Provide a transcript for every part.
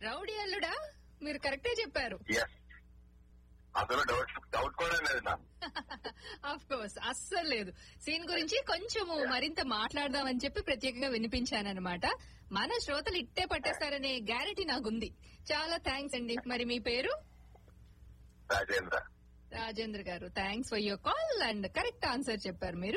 Rowdy అల్లుడా మీరు కరెక్టే చెప్పారు ఎస్ అందులో డౌట్ డౌట్ కూడా లేదు నాకు ఆఫ్ కోర్స్ అస్సలు లేదు సీన్ గురించి కొంచెము మరింత మాట్లాడదామని చెప్పి ప్రత్యేకంగా వినిపించానన్నమాట మన శ్రోతలు ఇట్టే పట్టేస్తారనే గ్యారెంటీ నాకుంది చాలా థ్యాంక్స్ అండి మరి మీ పేరు రాజేంద్ర రాజేంద్ర గారు thanks for your call and correct answer చెప్పారు మీరు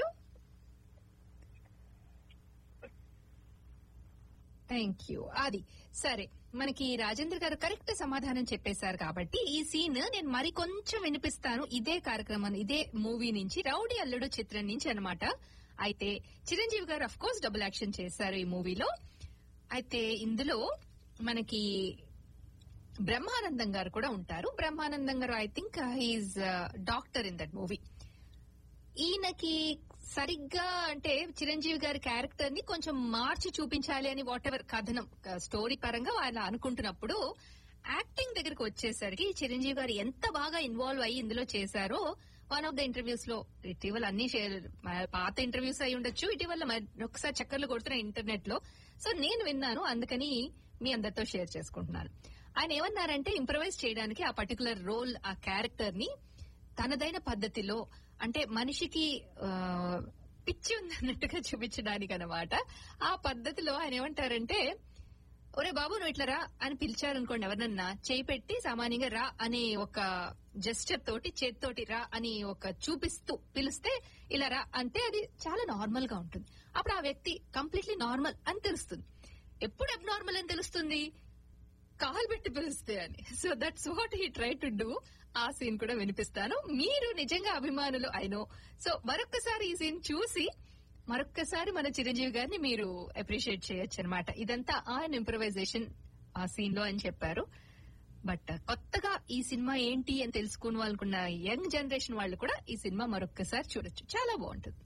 థ్యాంక్ యూ అది సరే మనకి రాజేంద్ర గారు కరెక్ట్ సమాధానం చెప్పేశారు కాబట్టి ఈ సీన్ నేను మరి కొంచెం వినిపిస్తాను ఇదే కార్యక్రమం ఇదే మూవీ నుంచి రౌడీ అల్లుడు చిత్రం నుంచి అన్నమాట అయితే చిరంజీవి గారు అఫ్ కోర్స్ డబుల్ యాక్షన్ చేశారు ఈ మూవీలో అయితే ఇందులో మనకి బ్రహ్మానందం గారు కూడా ఉంటారు బ్రహ్మానందం గారు I think he's doctor in that movie ఈయనకి సరిగ్గా అంటే చిరంజీవి గారి క్యారెక్టర్ ని కొంచెం మార్చి చూపించాలి అని వాట్ ఎవర్ కథనం స్టోరీ పరంగా వాళ్ళు అనుకుంటున్నప్పుడు యాక్టింగ్ దగ్గరికి వచ్చేసరికి చిరంజీవి గారు ఎంత బాగా ఇన్వాల్వ్ అయ్యి ఇందులో చేశారో వన్ ఆఫ్ ద ఇంటర్వ్యూస్ లో ఇటీవల అన్ని షేర్ పాత ఇంటర్వ్యూస్ అయి ఉండొచ్చు ఇటీవల మరి ఒకసారి చక్కర్లు కొడుతున్న ఇంటర్నెట్ లో సో నేను విన్నాను అందుకని మీ అందరితో షేర్ చేసుకుంటున్నాను ఆయన ఏమన్నారంటే ఇంప్రవైజ్ చేయడానికి ఆ పర్టికులర్ రోల్ ఆ క్యారెక్టర్ ని తనదైన పద్ధతిలో అంటే మనిషికి ఆ, పిచ్చి ఉందన్నట్టుగా చూపించడానికి అనమాట ఆ పద్ధతిలో ఆయన ఏమంటారంటే ఒరే బాబు నువ్వు ఇట్లా రా అని పిలిచారనుకోండి ఎవరినన్నా చేయి పెట్టి సామాన్యంగా రా అనే ఒక జెస్చర్ తోటి చేత్తోటి రా అని ఒక చూపిస్తూ పిలిస్తే ఇలా రా అంటే అది చాలా నార్మల్ గా ఉంటుంది అప్పుడు ఆ వ్యక్తి కంప్లీట్లీ నార్మల్ అని తెలుస్తుంది ఎప్పుడు అబ్నార్మల్ అని తెలుస్తుంది కాల్ పెట్టి పిలిస్తే అని so that's what he try to do ఆ సీన్ కూడా వినిపిస్తాను మీరు నిజంగా అభిమానులు అయినో సో మరొక్కసారి ఈ సీన్ చూసి మరొక్కసారి మన చిరంజీవి గారిని మీరు అప్రిషియేట్ చేయొచ్చు అనమాట ఇదంతా ఆయన ఇంప్రవైజేషన్ ఆ సీన్ లో అని చెప్పారు బట్ కొత్తగా ఈ సినిమా ఏంటి అని తెలుసుకుని వాళ్ళకున్న యంగ్ జనరేషన్ వాళ్ళు కూడా ఈ సినిమా మరొక్కసారి చూడొచ్చు చాలా బాగుంటుంది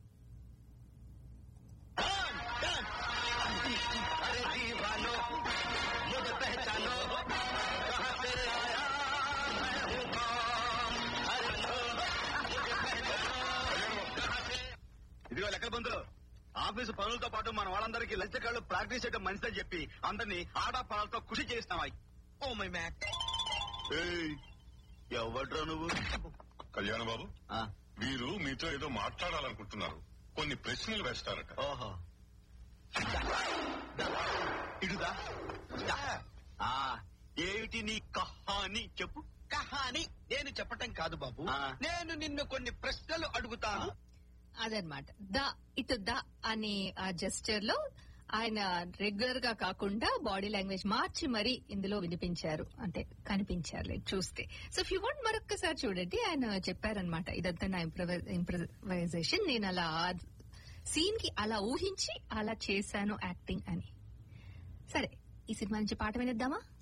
ఇదిగో లెక్కల బంధులు ఆఫీసు పనులతో పాటు మన వాళ్ళందరికీ లంచ్ కాళ్ళు ప్రాక్టీస్ చేయడం మంచిదని చెప్పి అందరినీ ఆడా పనులతో కృషి చేస్తామా ఓ మై మ్యాక్ ఎవడ్రా నువ్వు కళ్యాణ బాబు ఆ, వీరు మీతో ఏదో మాట్లాడాలనుకుంటున్నారు కొన్ని ప్రశ్నలు వేస్తారట ఓహో ఇడుదా ఆ, ఏమిటి నీ కహాని చెప్పు కహాని నేను చెప్పటం కాదు బాబు ఆ. నేను నిన్ను కొన్ని ప్రశ్నలు అడుగుతాను అదనమాట ద ఇటు ద అనే ఆ జెస్చర్ లో ఆయన రెగ్యులర్ గా కాకుండా బాడీ లాంగ్వేజ్ మార్చి మరీ ఇందులో వినిపించారు అంటే కనిపించారు చూస్తే సో ఇఫ్ యూ వాంట్ మరొక్కసారి చూడండి ఆయన చెప్పారనమాట ఇదంతా నా ఇంప్రవైజేషన్ నేను అలా సీన్ కి అలా ఊహించి అలా చేశాను యాక్టింగ్ అని సరే ఈ సినిమా నుంచి పాట వినిద్దామా